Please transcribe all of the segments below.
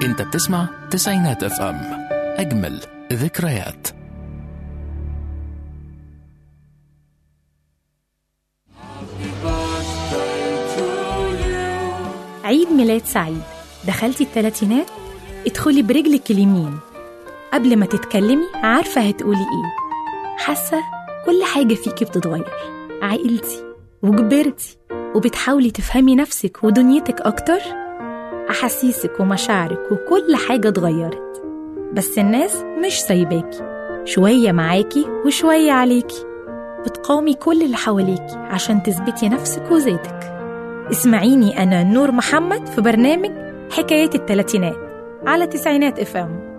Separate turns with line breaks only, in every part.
انت بتسمع تسعينات اف ام اجمل ذكريات
عيد ميلاد سعيد دخلتي التلاتينات ادخلي برجلك اليمين قبل ما تتكلمي عارفة هتقولي ايه حاسة كل حاجة فيكي بتتغير عقلتي وكبرتي وبتحاولي تفهمي نفسك ودنيتك أكتر أحاسيسك ومشاعرك وكل حاجة اتغيرت بس الناس مش سايباكي شوية معاكي وشوية عليكي بتقاومي كل اللي حواليكي عشان تثبتي نفسك وذاتك اسمعيني أنا نور محمد في برنامج حكايات التلاتينات على تسعينات اف ام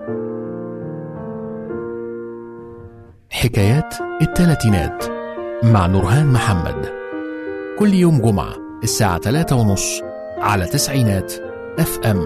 حكايات التلاتينات مع نورهان محمد كل يوم جمعة الساعة 3 ونص على تسعينات اف ام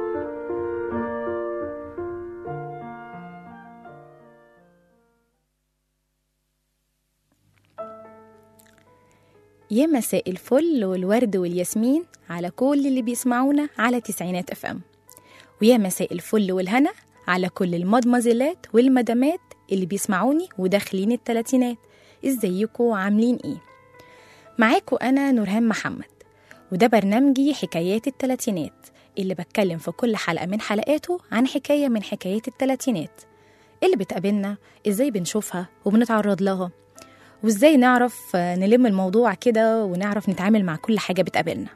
يا مساء الفل والورد والياسمين على كل اللي بيسمعونا على تسعينات اف ام ويا مساء الفل والهنا على كل المدمزلات والمدامات اللي بيسمعوني وداخلين التلاتينات ازيكم عاملين ايه معاكم انا نورهان محمد وده برنامجي حكايات التلاتينات اللي بتكلم في كل حلقة من حلقاته عن حكاية من حكايات التلاتينات اللي بتقابلنا ازاي بنشوفها وبنتعرض لها وازاي نعرف نلم الموضوع كده ونعرف نتعامل مع كل حاجة بتقابلنا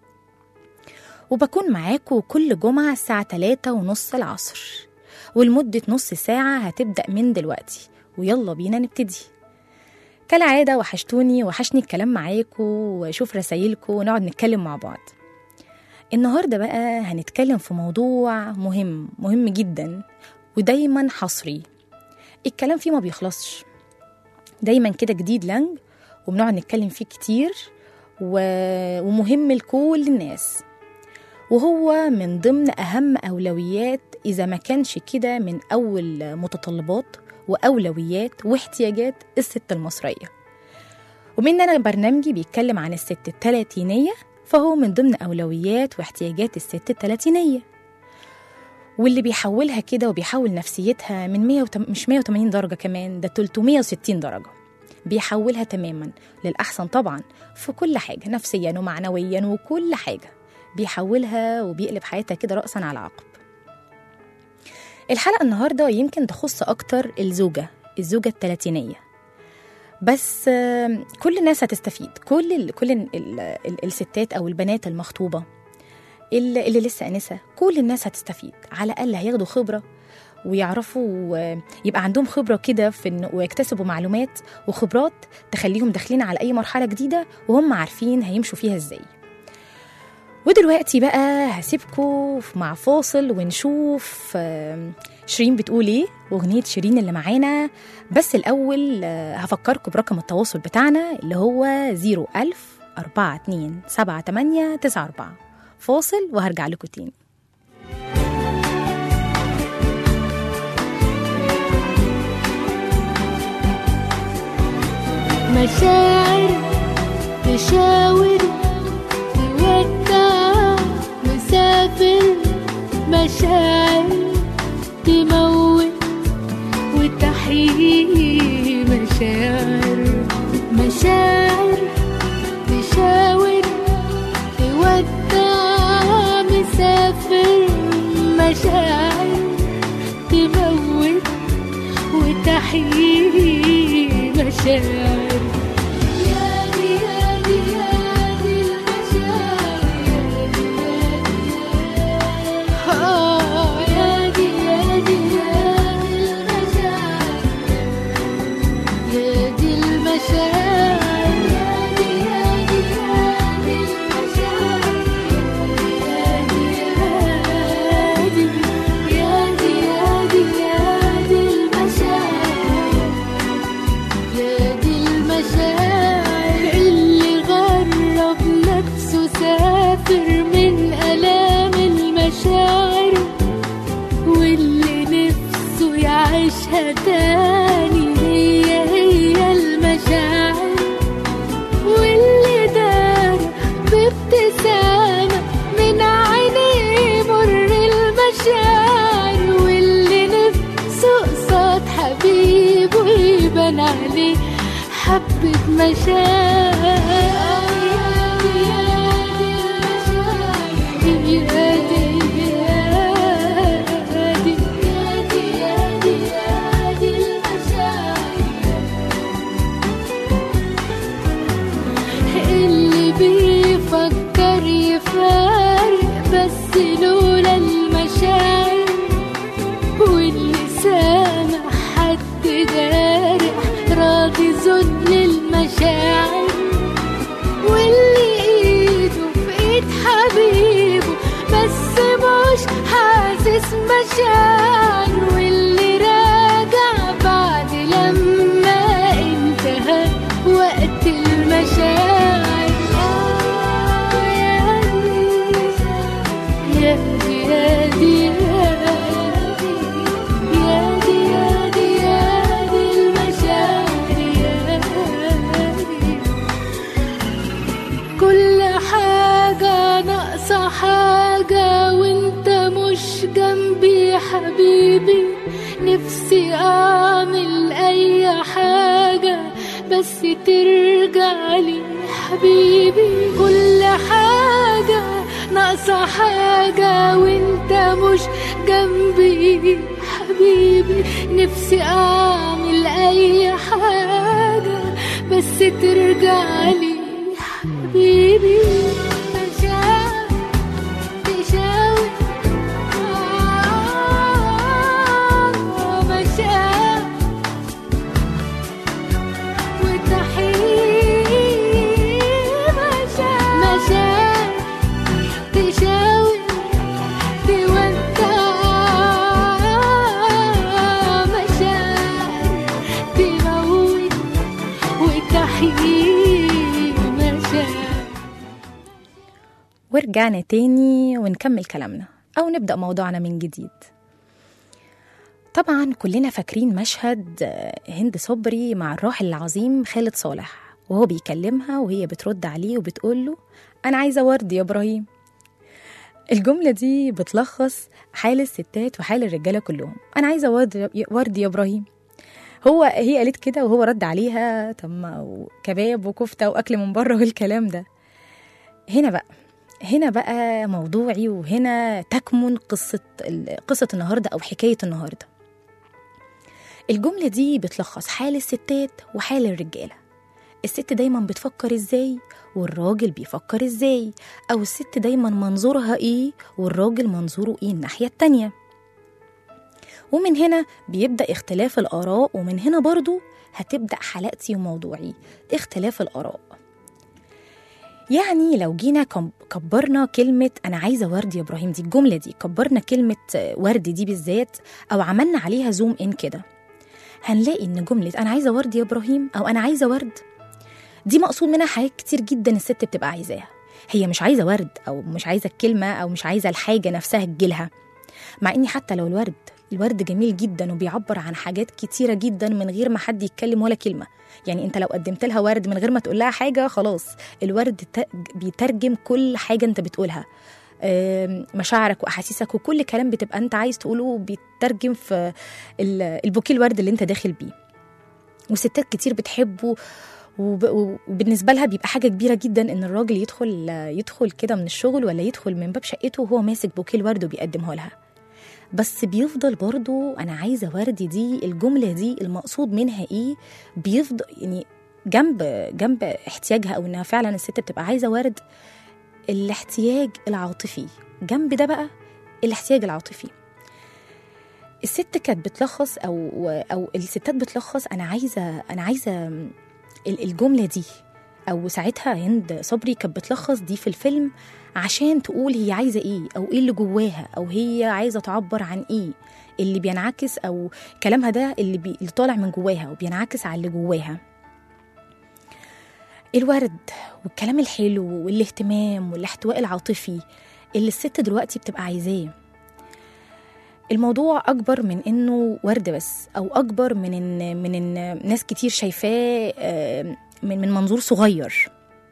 وبكون معاكم كل جمعة الساعة 3 ونص العصر ولمدة نص ساعة هتبدأ من دلوقتي ويلا بينا نبتدي كالعادة وحشتوني وحشني الكلام معاكم واشوف رسايلكم ونقعد نتكلم مع بعض النهاردة بقى هنتكلم في موضوع مهم مهم جدا ودايما حصري الكلام فيه ما بيخلصش دايما كده جديد لانج وبنقعد نتكلم فيه كتير و... ومهم لكل الناس وهو من ضمن أهم أولويات إذا ما كانش كده من أول متطلبات وأولويات واحتياجات الست المصرية ومن أنا برنامجي بيتكلم عن الست التلاتينية فهو من ضمن أولويات واحتياجات الست التلاتينية واللي بيحولها كده وبيحول نفسيتها من 100 وتم... مش 180 درجة كمان ده 360 درجة بيحولها تماما للأحسن طبعا في كل حاجة نفسيا ومعنويا وكل حاجة بيحولها وبيقلب حياتها كده رأسا على عقب الحلقة النهاردة يمكن تخص أكتر الزوجة الزوجة التلاتينية بس كل الناس هتستفيد كل ال كل ال ال الستات أو البنات المخطوبة اللي, اللي لسه أنسة كل الناس هتستفيد على الأقل هياخدوا خبرة ويعرفوا يبقى عندهم خبرة كده في إن ويكتسبوا معلومات وخبرات تخليهم داخلين على أي مرحلة جديدة وهم عارفين هيمشوا فيها إزاي ودلوقتي بقى هسيبكم مع فاصل ونشوف شيرين بتقول ايه واغنية شيرين اللي معانا بس الأول هفكركم برقم التواصل بتاعنا اللي هو 01000 42 78 94 فاصل وهرجع لكم تاني
مشاعر تشاور تودع مسافر مشاعر تموت وتحيي مشاعر مشاعر تشاور تودع مسافر مشاعر تموت وتحيي مشاعر يا دي يا دي يا دي المشاعر آه يا دي يا دي يا دي المشاعر يا دي المشاعر يا دي يا دي يا دي المشاعر يا دي يا دي يا دي يا دي المشاعر يا دي المشاعر اللي غرب نفسه سافر من آلام المشاعر واللي نفسه يعيشها تاني هي هي المشاعر واللي دار بابتسامة من عينيه مر المشاعر اللي حبة مشاعر يا دي يا دي يا دي يا دي يا دي المشاعر اللي بيفكر يفارق بس لولا المشاعر واللي سامع حد جارح راضي ذل المشاعر واللي ايده في ايد حبيبه بس مش حاسس مشاعر واللي راجع بعد لما انتهى وقت المشاعر آه يا دي يا دي يا دي يا دي يا دي يا دي المشاعر يا دي كل حاجة ناقصة حاجة وانت مش جنبي حبيبي نفسي اعمل اي حاجة بس ترجع لي حبيبي كل حاجة ناقصة حاجة وانت مش جنبي حبيبي نفسي اعمل اي حاجة بس ترجع لي حبيبي مشاعر تشاور آه، مشاعر وتحيي مشاعر مشاعر تشاور تودع مشاعر تموت وتحيي مشاعر
ورجعنا تاني ونكمل كلامنا أو نبدأ موضوعنا من جديد طبعا كلنا فاكرين مشهد آه، هند صبري مع الراحل العظيم خالد صالح وهو بيكلمها وهي بترد عليه وبتقول له أنا عايزة ورد يا إبراهيم الجملة دي بتلخص حال الستات وحال الرجالة كلهم أنا عايزة ورد ورد يا إبراهيم هو هي قالت كده وهو رد عليها طب ما كباب وكفتة وأكل من بره والكلام ده هنا بقى هنا بقى موضوعي وهنا تكمن قصة ال- قصة النهاردة أو حكاية النهاردة الجملة دي بتلخص حال الستات وحال الرجالة الست دايما بتفكر ازاي والراجل بيفكر ازاي أو الست دايما منظورها ايه والراجل منظوره ايه الناحية التانية ومن هنا بيبدأ اختلاف الآراء ومن هنا برضو هتبدأ حلقتي وموضوعي اختلاف الآراء يعني لو جينا كم- كبرنا كلمة أنا عايزة ورد يا إبراهيم دي الجملة دي كبرنا كلمة آه، ورد دي بالذات أو عملنا عليها زوم إن كده هنلاقي إن جملة أنا عايزة ورد يا إبراهيم أو أنا عايزة ورد دي مقصود منها حاجات كتير جدا الست بتبقى عايزاها هي مش عايزة ورد أو مش عايزة الكلمة أو مش عايزة الحاجة نفسها تجيلها مع إني حتى لو الورد الورد جميل جدا وبيعبر عن حاجات كتيرة جدا من غير ما حد يتكلم ولا كلمة يعني انت لو قدمت لها ورد من غير ما تقول لها حاجة خلاص الورد ت- بيترجم كل حاجة انت بتقولها آم، مشاعرك واحاسيسك وكل كلام بتبقى انت عايز تقوله بيترجم في ال- البوكيه الورد اللي انت داخل بيه وستات كتير بتحبه وب- وبالنسبة لها بيبقى حاجة كبيرة جدا إن الراجل يدخل يدخل كده من الشغل ولا يدخل من باب شقته وهو ماسك بوكيه الورد وبيقدمه لها بس بيفضل برضو أنا عايزة ورد دي الجملة دي المقصود منها إيه بيفضل يعني جنب جنب احتياجها أو إنها فعلا الست بتبقى عايزة ورد الاحتياج العاطفي جنب ده بقى الاحتياج العاطفي الست كانت بتلخص او او الستات بتلخص انا عايزه انا عايزه ال- الجمله دي او ساعتها هند صبري كانت بتلخص دي في الفيلم عشان تقول هي عايزه ايه او ايه اللي جواها او هي عايزه تعبر عن ايه اللي بينعكس او كلامها ده اللي, بي... اللي طالع من جواها وبينعكس على اللي جواها الورد والكلام الحلو والاهتمام والاحتواء العاطفي اللي الست دلوقتي بتبقى عايزاه الموضوع اكبر من انه ورد بس او اكبر من ان من ان ناس كتير شايفاه آه، من من منظور صغير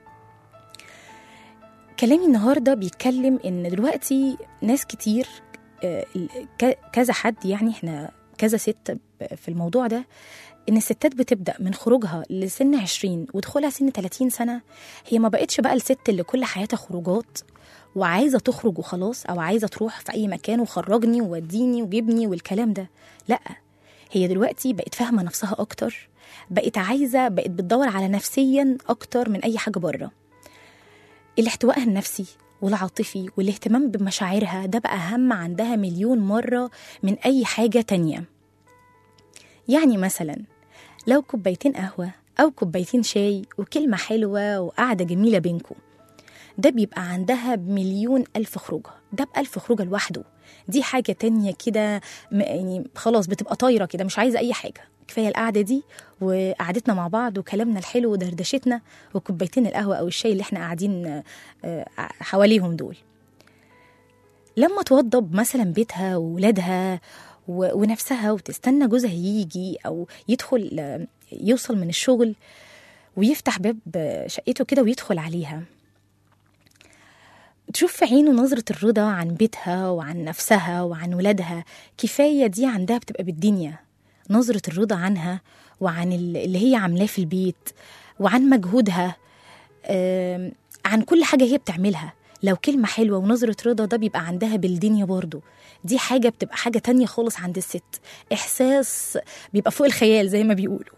كلامي النهارده بيتكلم ان دلوقتي ناس كتير آه، ال- ك- كذا حد يعني احنا كذا ست ب- في الموضوع ده ان الستات بتبدا من خروجها لسن 20 ودخولها سن 30 سنه هي ما بقتش بقى الست اللي كل حياتها خروجات وعايزه تخرج وخلاص او عايزه تروح في اي مكان وخرجني ووديني وجيبني والكلام ده لا هي دلوقتي بقت فاهمه نفسها اكتر بقت عايزه بقت بتدور على نفسيا اكتر من اي حاجه بره الاحتواء النفسي والعاطفي والاهتمام بمشاعرها ده بقى أهم عندها مليون مرة من أي حاجة تانية يعني مثلا لو كوبايتين قهوة أو كوبايتين شاي وكلمة حلوة وقعدة جميلة بينكم ده بيبقى عندها بمليون ألف خروجة ده بألف خروجة لوحده دي حاجة تانية كده م- يعني خلاص بتبقى طايرة كده مش عايزة أي حاجة كفاية القعدة دي وقعدتنا مع بعض وكلامنا الحلو ودردشتنا وكوبايتين القهوة أو الشاي اللي احنا قاعدين آه، حواليهم دول لما توضب مثلا بيتها وولادها و- ونفسها وتستنى جوزها يجي أو يدخل آه، يوصل من الشغل ويفتح باب آه، شقته كده ويدخل عليها تشوف في عينه نظرة الرضا عن بيتها وعن نفسها وعن ولادها كفاية دي عندها بتبقى بالدنيا نظرة الرضا عنها وعن ال- اللي هي عاملاه في البيت وعن مجهودها آم، عن كل حاجة هي بتعملها لو كلمة حلوة ونظرة رضا ده بيبقى عندها بالدنيا برضو دي حاجة بتبقى حاجة تانية خالص عند الست إحساس بيبقى فوق الخيال زي ما بيقولوا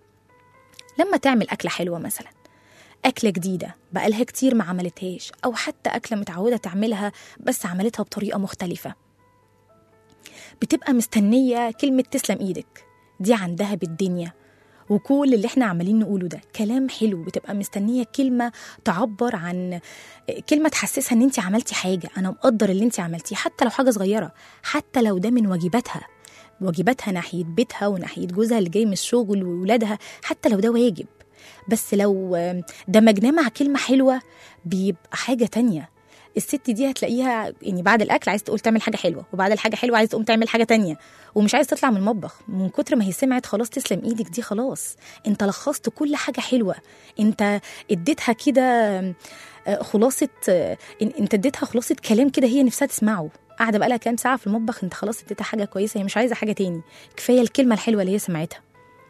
لما تعمل أكلة حلوة مثلا أكلة جديدة بقالها كتير ما عملتهاش أو حتى أكلة متعودة تعملها بس عملتها بطريقة مختلفة بتبقى مستنية كلمة تسلم إيدك دي عندها بالدنيا وكل اللي احنا عمالين نقوله ده كلام حلو بتبقى مستنية كلمة تعبر عن كلمة تحسسها ان انت عملتي حاجة انا مقدر اللي انت عملتيه حتى لو حاجة صغيرة حتى لو ده من واجباتها واجباتها ناحية بيتها وناحية جوزها اللي جاي من الشغل وولادها حتى لو ده واجب بس لو دمجناه مع كلمة حلوة بيبقى حاجة تانية الست دي هتلاقيها يعني بعد الاكل عايز تقول تعمل حاجه حلوه وبعد الحاجه حلوه عايز تقوم تعمل حاجه تانية ومش عايز تطلع من المطبخ من كتر ما هي سمعت خلاص تسلم ايدك دي خلاص انت لخصت كل حاجه حلوه انت اديتها كده آه، خلاصه آه، إن- انت اديتها خلاصه كلام كده هي نفسها تسمعه قاعده بقالها كام ساعه في المطبخ انت خلاص اديتها حاجه كويسه هي مش عايزه حاجه تاني كفايه الكلمه الحلوه اللي هي سمعتها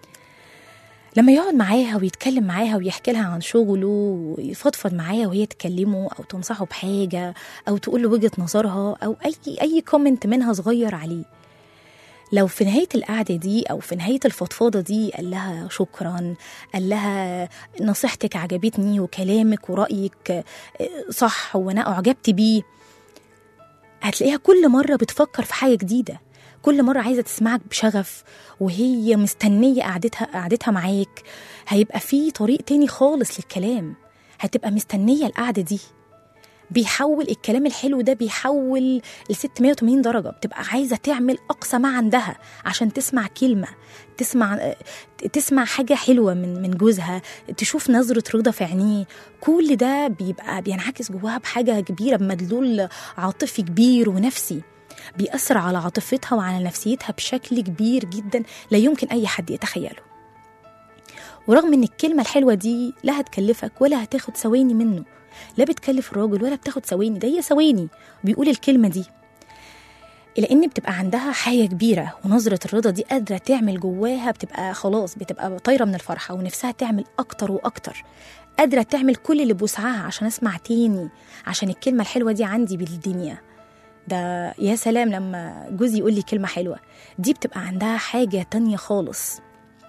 لما يقعد معاها ويتكلم معاها ويحكي لها عن شغله ويفضفض معاها وهي تكلمه او تنصحه بحاجه او تقول له وجهه نظرها او اي اي كومنت منها صغير عليه لو في نهاية القعدة دي أو في نهاية الفضفاضة دي قال لها شكرا قال لها نصيحتك عجبتني وكلامك ورأيك آه، صح وأنا أعجبت بيه هتلاقيها كل مرة بتفكر في حاجة جديدة كل مرة عايزة تسمعك بشغف وهي مستنية قعدتها قعدتها معاك هيبقى في طريق تاني خالص للكلام هتبقى مستنية القعدة دي بيحول الكلام الحلو ده بيحول ل 680 درجة بتبقى عايزة تعمل أقصى ما عندها عشان تسمع كلمة تسمع تسمع حاجة حلوة من من جوزها تشوف نظرة رضا في عينيه كل ده بيبقى بينعكس جواها بحاجة كبيرة بمدلول عاطفي كبير ونفسي بيأثر على عاطفتها وعلى نفسيتها بشكل كبير جدا لا يمكن أي حد يتخيله ورغم ان الكلمة الحلوة دي لا هتكلفك ولا هتاخد ثواني منه لا بتكلف الراجل ولا بتاخد ثواني ده هي ثواني بيقول الكلمة دي إلى إن بتبقى عندها حاجة كبيرة ونظرة الرضا دي قادرة تعمل جواها بتبقى خلاص بتبقى طايرة من الفرحة ونفسها تعمل أكتر وأكتر قادرة تعمل كل اللي بوسعها عشان أسمع تاني عشان الكلمة الحلوة دي عندي بالدنيا ده يا سلام لما جوزي يقول لي كلمة حلوة دي بتبقى عندها حاجة تانية خالص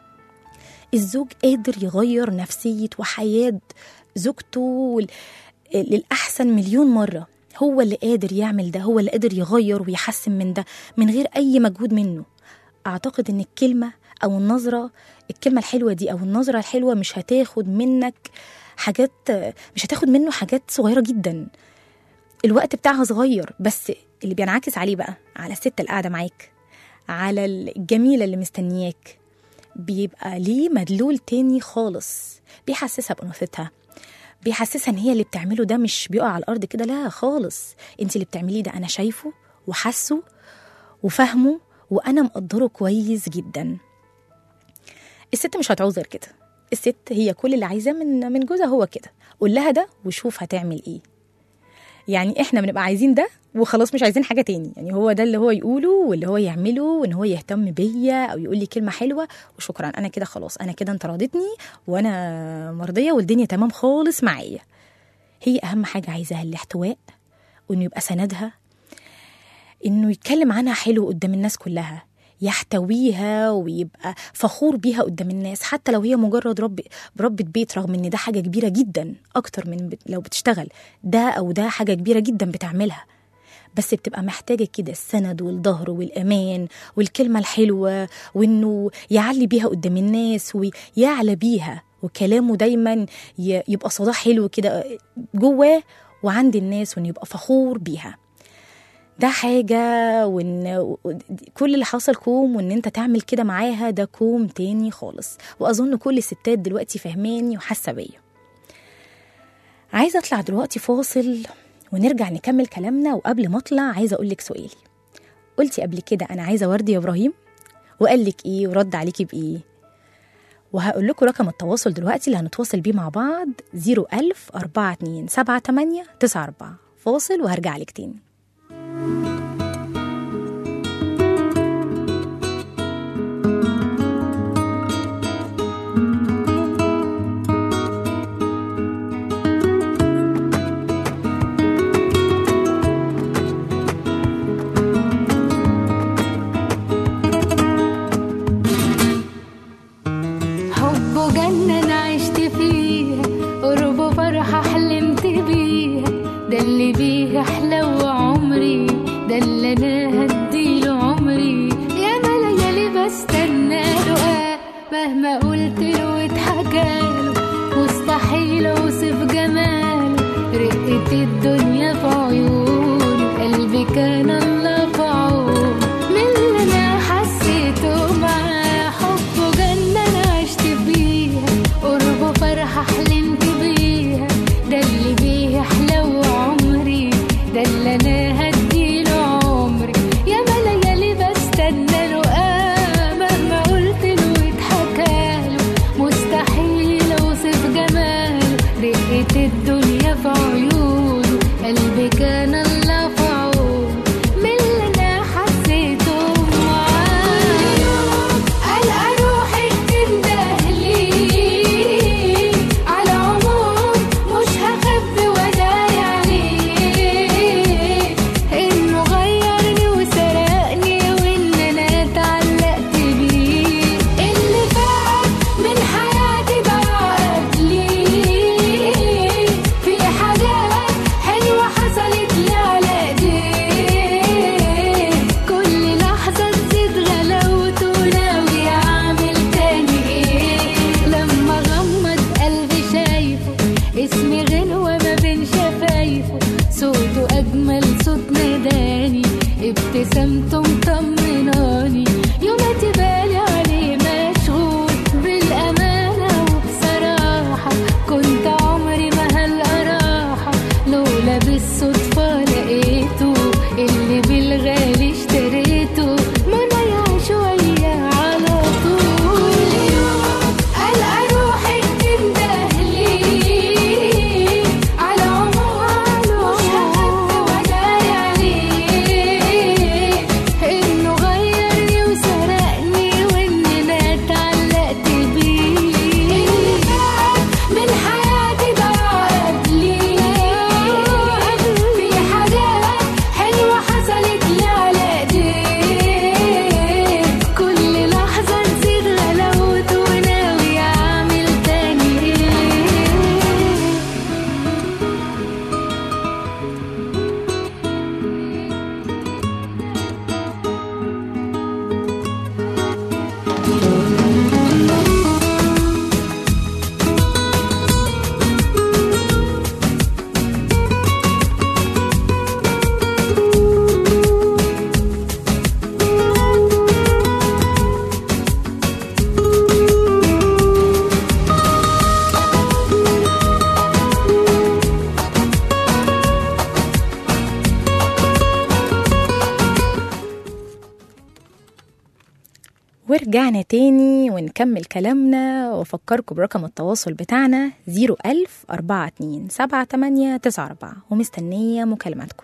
الزوج قادر يغير نفسية وحياة زوجته ل- للأحسن مليون مرة هو اللي قادر يعمل ده هو اللي قادر يغير ويحسن من ده من غير أي مجهود منه أعتقد إن الكلمة أو النظرة الكلمة الحلوة دي أو النظرة الحلوة مش هتاخد منك حاجات مش هتاخد منه حاجات صغيرة جدا الوقت بتاعها صغير بس اللي بينعكس عليه بقى على الست اللي قاعدة معاك على الجميلة اللي مستنياك بيبقى ليه مدلول تاني خالص بيحسسها بأنوثتها بيحسسها ان هي اللي بتعمله ده مش بيقع على الارض كده لا خالص انت اللي بتعمليه ده انا شايفه وحاسه وفاهمه وانا مقدره كويس جدا الست مش هتعوز غير كده الست هي كل اللي عايزاه من من جوزها هو كده قول لها ده وشوف هتعمل ايه يعني احنا بنبقى عايزين ده وخلاص مش عايزين حاجه تاني يعني هو ده اللي هو يقوله واللي هو يعمله وان هو يهتم بيا او يقول لي كلمه حلوه وشكرا انا كده خلاص انا كده انت راضتني وانا مرضيه والدنيا تمام خالص معايا هي اهم حاجه عايزاها الاحتواء وانه يبقى سندها انه يتكلم عنها حلو قدام الناس كلها يحتويها ويبقى فخور بيها قدام الناس حتى لو هي مجرد رب ربة بيت رغم ان ده حاجة كبيرة جدا اكتر من بت- لو بتشتغل ده او ده حاجة كبيرة جدا بتعملها بس بتبقى محتاجة كده السند والظهر والأمان والكلمة الحلوة وإنه يعلي بيها قدام الناس ويعلى بيها وكلامه دايما ي- يبقى صداه حلو كده جواه وعند الناس وإنه يبقى فخور بيها ده حاجة وإن كل اللي حصل كوم وإن أنت تعمل كده معاها ده كوم تاني خالص وأظن كل الستات دلوقتي فهماني وحاسة بيا عايزة أطلع دلوقتي فاصل ونرجع نكمل كلامنا وقبل ما أطلع عايزة أقولك سؤالي قلتي قبل كده أنا عايزة ورد يا إبراهيم وقال لك إيه ورد عليكي بإيه وهقول لكم رقم التواصل دلوقتي اللي هنتواصل بيه مع بعض 01000 42 78 94 فاصل وهرجع لك تاني
حبه جنة أنا عشت فيها قربه فرحة حلمت بيها ده اللي بيه أحلى عمري ده اللي أنا هديله عمري يا ما ليالي بستنى له آه مهما قلت له واتحكاله مستحيل أوصف جماله رقة الدنيا في عيونه قلبي كان الله في عونه من اللي أنا حسيته معاه حبه جنة أنا عشت بيها قربه فرحة حلمت بيها ده اللي بيه أحلى عمري ده اللي أنا هديله عمري يا ما ليالي بستنى له آه مهما قلت له اتحكاله مستحيل أوصف جماله رقة الدنيا في عيونه قلبي كان الله في عونه من اللي أنا حسيته معاه ألقى روحي بتندهلي على عمود مش هخبي وداي عليه إنه غيرني وسرقني وإن أنا اتعلقت بيه اللي فات من حياتي ضاع قبلي في حاجات حلوة حصلت لي على ايديه كل لحظة تزيد غلاوته ناوي اعمل تاني ايه لما غمض قلبي شايفه اسمي غنوة ما بين شفايفه صوته اجمل صوت ناداني ابتسامته مطمناني يوماتي بالي عليه مشغول بالامانة وبصراحة كنت عمري ما هلقى راحة لولا بالصدفة لقيته اللي بالغالي اشتريته منايا شوية على طول كل يوم ألقى روحي بتندهلي على عمره مش هخف وداي عليه إنه غيرني وسرقني وإن أنا اتعلقت بيه اللي فات من حياتي ضاع قبلي في
ورجعنا تاني ونكمل كلامنا وافكركم برقم التواصل بتاعنا 01000 42 78 94 ومستنية مكالماتكم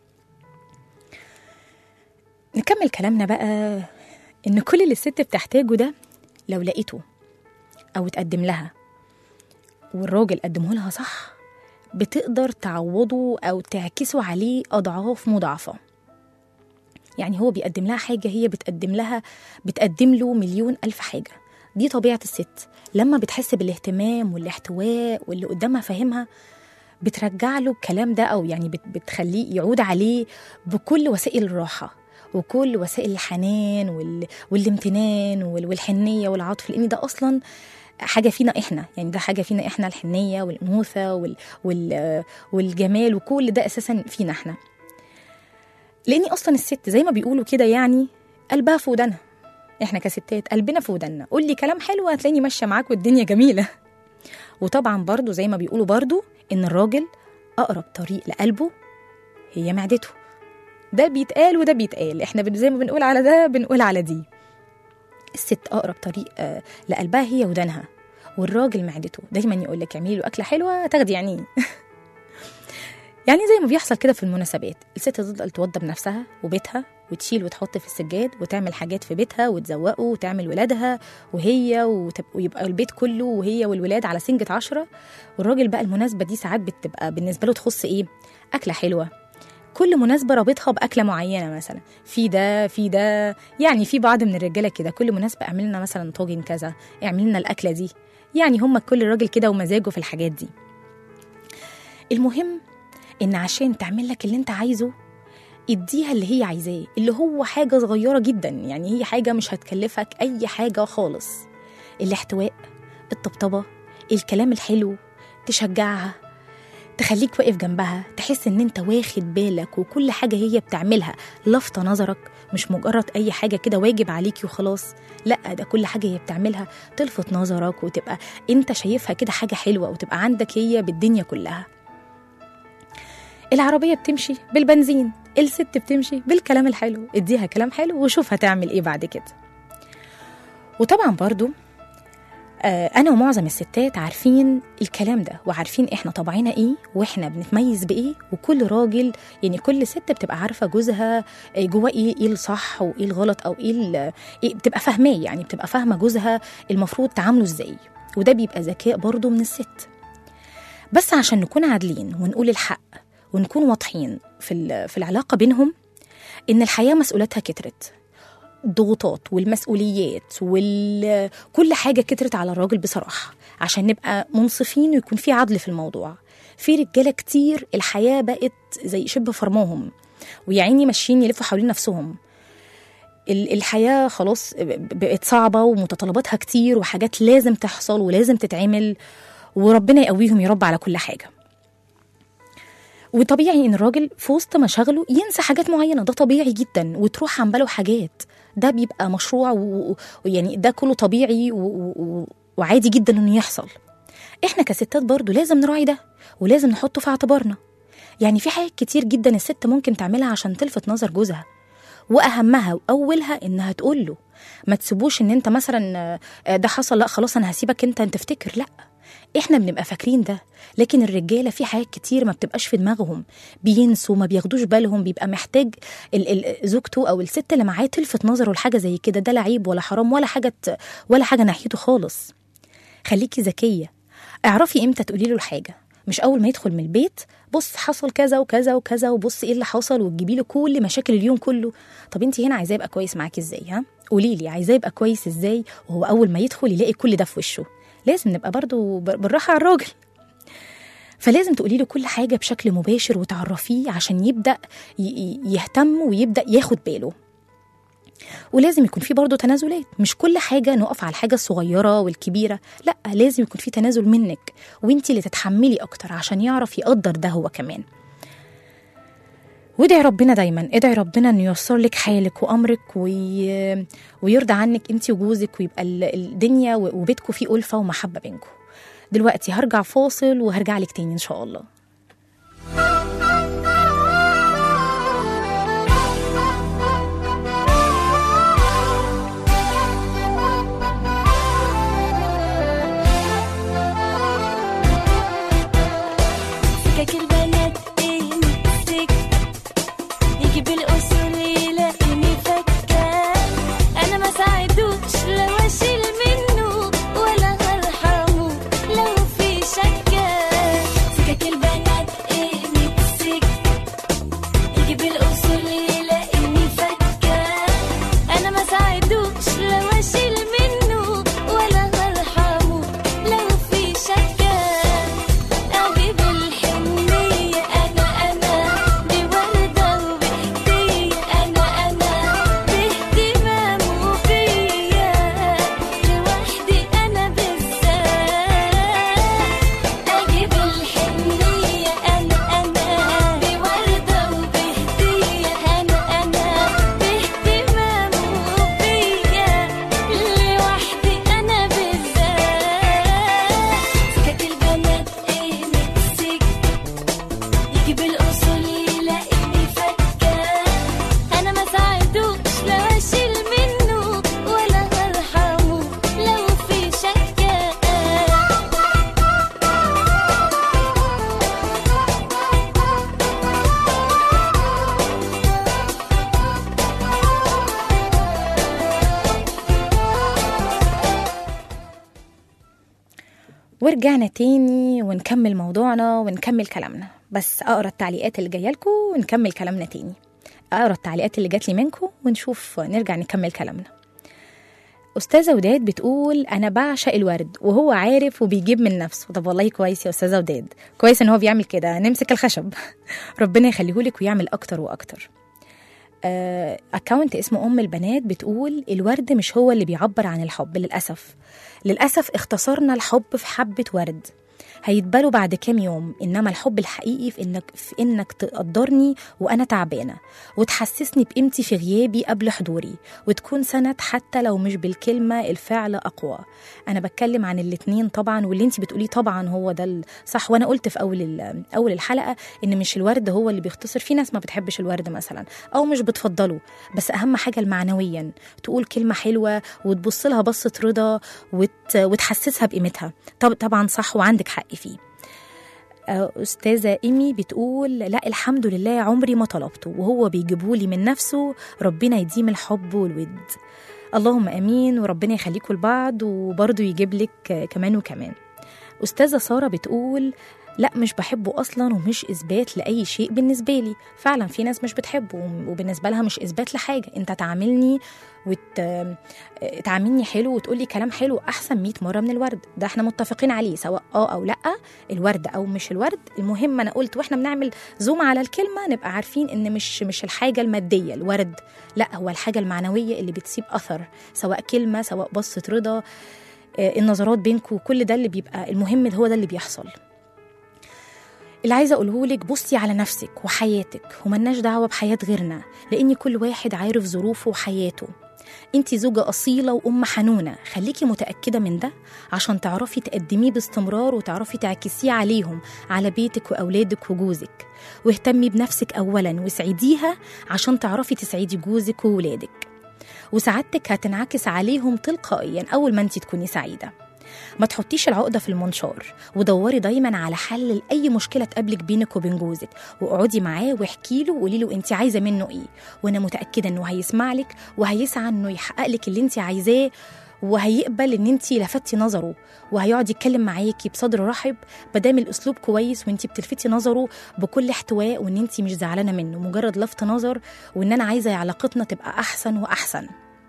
نكمل كلامنا بقى ان كل اللي الست بتحتاجه ده لو لقيته او اتقدم لها والراجل قدمه لها صح بتقدر تعوضه او تعكسه عليه اضعاف مضاعفه يعني هو بيقدم لها حاجه هي بتقدم لها بتقدم له مليون الف حاجه دي طبيعه الست لما بتحس بالاهتمام والاحتواء واللي قدامها فاهمها بترجع له الكلام ده او يعني بت- بتخليه يعود عليه بكل وسائل الراحه وكل وسائل الحنان وال... والامتنان وال... والحنيه والعطف لان ده اصلا حاجه فينا احنا يعني ده حاجه فينا احنا الحنيه والانوثه وال... وال... والجمال وكل ده اساسا فينا احنا لاني اصلا الست زي ما بيقولوا كده يعني قلبها في ودانها احنا كستات قلبنا في وداننا قول لي كلام حلو هتلاقيني ماشيه معاك والدنيا جميله وطبعا برضو زي ما بيقولوا برضو ان الراجل اقرب طريق لقلبه هي معدته ده بيتقال وده بيتقال احنا بن- زي ما بنقول على ده بنقول على دي الست اقرب طريق آه، لقلبها هي ودانها والراجل معدته دايما يقول لك اعملي له اكله حلوه تاخدي عينيه يعني زي ما بيحصل كده في المناسبات الست تفضل توضب نفسها وبيتها وتشيل وتحط في السجاد وتعمل حاجات في بيتها وتزوقه وتعمل ولادها وهي وتب... ويبقى البيت كله وهي والولاد على سنجة عشرة والراجل بقى المناسبة دي ساعات بتبقى بالنسبة له تخص ايه أكلة حلوة كل مناسبة رابطها بأكلة معينة مثلا في ده في ده يعني في بعض من الرجالة كده كل مناسبة اعمل لنا مثلا طاجن كذا اعمل لنا الأكلة دي يعني هم كل راجل كده ومزاجه في الحاجات دي المهم ان عشان تعمل لك اللي انت عايزه اديها اللي هي عايزاه اللي هو حاجة صغيرة جدا يعني هي حاجة مش هتكلفك أي حاجة خالص الاحتواء الطبطبة الكلام الحلو تشجعها تخليك واقف جنبها تحس ان انت واخد بالك وكل حاجة هي بتعملها لفت نظرك مش مجرد اي حاجة كده واجب عليكي وخلاص لا ده كل حاجة هي بتعملها تلفت نظرك وتبقى انت شايفها كده حاجة حلوة وتبقى عندك هي بالدنيا كلها العربية بتمشي بالبنزين الست بتمشي بالكلام الحلو اديها كلام حلو وشوف هتعمل ايه بعد كده وطبعا برضو آه، انا ومعظم الستات عارفين الكلام ده وعارفين احنا طبعنا ايه واحنا بنتميز بايه وكل راجل يعني كل ست بتبقى عارفه جوزها آه، جواه ايه ايه الصح وايه الغلط او ايه, ال- إيه بتبقى فاهماه يعني بتبقى فاهمه جوزها المفروض تعامله ازاي وده بيبقى ذكاء برضو من الست بس عشان نكون عادلين ونقول الحق ونكون واضحين في ال- في العلاقه بينهم ان الحياه مسؤولاتها كترت الضغوطات والمسؤوليات وكل حاجه كترت على الراجل بصراحه عشان نبقى منصفين ويكون في عدل في الموضوع في رجاله كتير الحياه بقت زي شبه فرماهم ويا عيني ماشيين يلفوا حوالين نفسهم ال- الحياه خلاص ب- بقت صعبه ومتطلباتها كتير وحاجات لازم تحصل ولازم تتعمل وربنا يقويهم يا رب على كل حاجه وطبيعي ان الراجل في وسط مشاغله ينسى حاجات معينه ده طبيعي جدا وتروح عن باله حاجات ده بيبقى مشروع و- و- ويعني ده كله طبيعي و- و- و- وعادي جدا انه يحصل احنا كستات برضو لازم نراعي ده ولازم نحطه في اعتبارنا يعني في حاجات كتير جدا الست ممكن تعملها عشان تلفت نظر جوزها واهمها واولها انها تقول له ما تسيبوش ان انت مثلا آه، ده حصل لا خلاص انا هسيبك انت انت تفتكر لا احنا بنبقى فاكرين ده لكن الرجاله في حاجات كتير ما بتبقاش في دماغهم بينسوا ما بياخدوش بالهم بيبقى محتاج ال- ال- زوجته او الست اللي معاه تلفت نظره لحاجه زي كده ده لا عيب ولا حرام ولا حاجه ت- ولا حاجه ناحيته خالص خليكي ذكيه اعرفي امتى تقولي له الحاجه مش اول ما يدخل من البيت بص حصل كذا وكذا وكذا وبص ايه اللي حصل وتجيبي له كل مشاكل اليوم كله طب انت هنا عايزاه يبقى كويس معاكي ازاي ها قولي لي عايزاه يبقى كويس ازاي وهو اول ما يدخل يلاقي كل ده في وشه لازم نبقى برضو ب- بالراحه على الراجل فلازم تقولي له كل حاجه بشكل مباشر وتعرفيه عشان يبدا ي- ي- يهتم ويبدا ياخد باله ولازم يكون في برضه تنازلات مش كل حاجه نقف على الحاجه الصغيره والكبيره لا لازم يكون في تنازل منك وانت اللي تتحملي اكتر عشان يعرف يقدر ده هو كمان وادعي ربنا دايما ادعي ربنا انه ييسر لك حالك وامرك وي... ويرضى عنك انت وجوزك ويبقى ال- الدنيا و- وبيتكم فيه الفه ومحبه بينكم دلوقتي هرجع فاصل وهرجع لك تاني ان شاء الله ورجعنا تاني ونكمل موضوعنا ونكمل كلامنا بس اقرا التعليقات اللي جايه لكم ونكمل كلامنا تاني اقرا التعليقات اللي جات لي منكم ونشوف نرجع نكمل كلامنا أستاذة وداد بتقول أنا بعشق الورد وهو عارف وبيجيب من نفسه طب والله كويس يا أستاذة وداد كويس إن هو بيعمل كده نمسك الخشب ربنا يخليهولك ويعمل أكتر وأكتر اكونت اسمه ام البنات بتقول الورد مش هو اللي بيعبر عن الحب للاسف للاسف اختصرنا الحب في حبه ورد هيتبالوا بعد كام يوم انما الحب الحقيقي في انك في انك تقدرني وانا تعبانه وتحسسني بقيمتي في غيابي قبل حضوري وتكون سند حتى لو مش بالكلمه الفعل اقوى انا بتكلم عن الاتنين طبعا واللي انت بتقوليه طبعا هو ده الصح وانا قلت في اول ال- اول الحلقه ان مش الورد هو اللي بيختصر في ناس ما بتحبش الورد مثلا او مش بتفضله بس اهم حاجه المعنويا تقول كلمه حلوه وتبص لها بصه رضا وت... وتحسسها بقيمتها طب طبعا صح وعندك حق فيه آه، أستاذة إيمي بتقول لا الحمد لله عمري ما طلبته وهو بيجيبهولي من نفسه ربنا يديم الحب والود اللهم امين وربنا يخليكم لبعض وبرضه يجيب لك آه، كمان وكمان استاذه ساره بتقول لا مش بحبه اصلا ومش اثبات لاي شيء بالنسبه لي فعلا في ناس مش بتحبه وم- وبالنسبه لها مش اثبات لحاجه انت تعاملني وت... آه، تعاملني حلو وتقولي كلام حلو احسن 100 مره من الورد ده احنا متفقين عليه سواء اه او لا الورد او مش الورد المهم انا قلت واحنا بنعمل زوم على الكلمه نبقى عارفين ان مش مش الحاجه الماديه الورد لا هو الحاجه المعنويه اللي بتسيب اثر سواء كلمه سواء بصه رضا آه، النظرات بينكم كل ده اللي بيبقى المهم هو ده اللي بيحصل اللي عايزه اقوله لك بصي على نفسك وحياتك وملناش دعوه بحياه غيرنا لان كل واحد عارف ظروفه وحياته انت زوجة أصيلة وأم حنونة خليكي متأكدة من ده عشان تعرفي تقدميه باستمرار وتعرفي تعكسيه عليهم على بيتك وأولادك وجوزك واهتمي بنفسك أولا وسعيديها عشان تعرفي تسعدي جوزك وولادك وسعادتك هتنعكس عليهم تلقائيا أول ما انت تكوني سعيدة ما تحطيش العقدة في المنشار ودوري دايما على حل لأي مشكلة تقابلك بينك وبين جوزك واقعدي معاه واحكي له وقولي له انت عايزة منه ايه وانا متأكدة انه هيسمع لك وهيسعى انه يحقق لك اللي انت عايزاه وهيقبل ان انت لفتي نظره وهيقعد يتكلم معاكي بصدر رحب مادام الاسلوب كويس وانت بتلفتي نظره بكل احتواء وان انت مش زعلانه منه مجرد لفت نظر وان انا عايزه علاقتنا تبقى احسن واحسن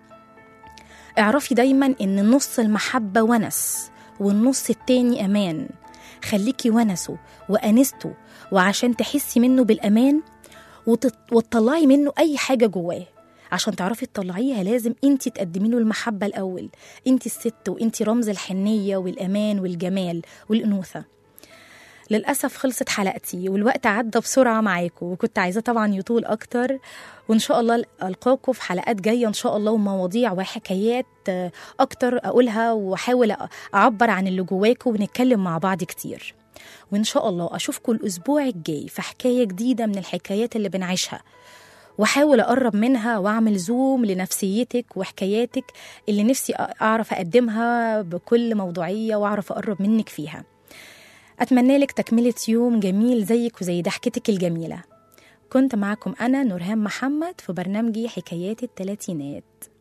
اعرفي دايما ان نص المحبة ونس والنص التاني أمان خليكي ونسه وأنسته وعشان تحسي منه بالأمان وتط- وتطلعي منه أي حاجة جواه عشان تعرفي تطلعيها لازم انت تقدمي له المحبة الأول انت الست وانت رمز الحنية والأمان والجمال والأنوثة للأسف خلصت حلقتي والوقت عدى بسرعة معاكم وكنت عايزة طبعا يطول أكتر وإن شاء الله ألقاكم في حلقات جاية إن شاء الله ومواضيع وحكايات آه، أكتر أقولها وأحاول أ- أعبر عن اللي جواكم ونتكلم مع بعض كتير وإن شاء الله أشوفكم الأسبوع الجاي في حكاية جديدة من الحكايات اللي بنعيشها واحاول اقرب منها واعمل زوم لنفسيتك وحكاياتك اللي نفسي أ- اعرف اقدمها بكل موضوعيه واعرف اقرب منك فيها اتمنى لك تكمله يوم جميل زيك وزي ضحكتك الجميله كنت معكم انا نورهان محمد في برنامجي حكايات الثلاثينات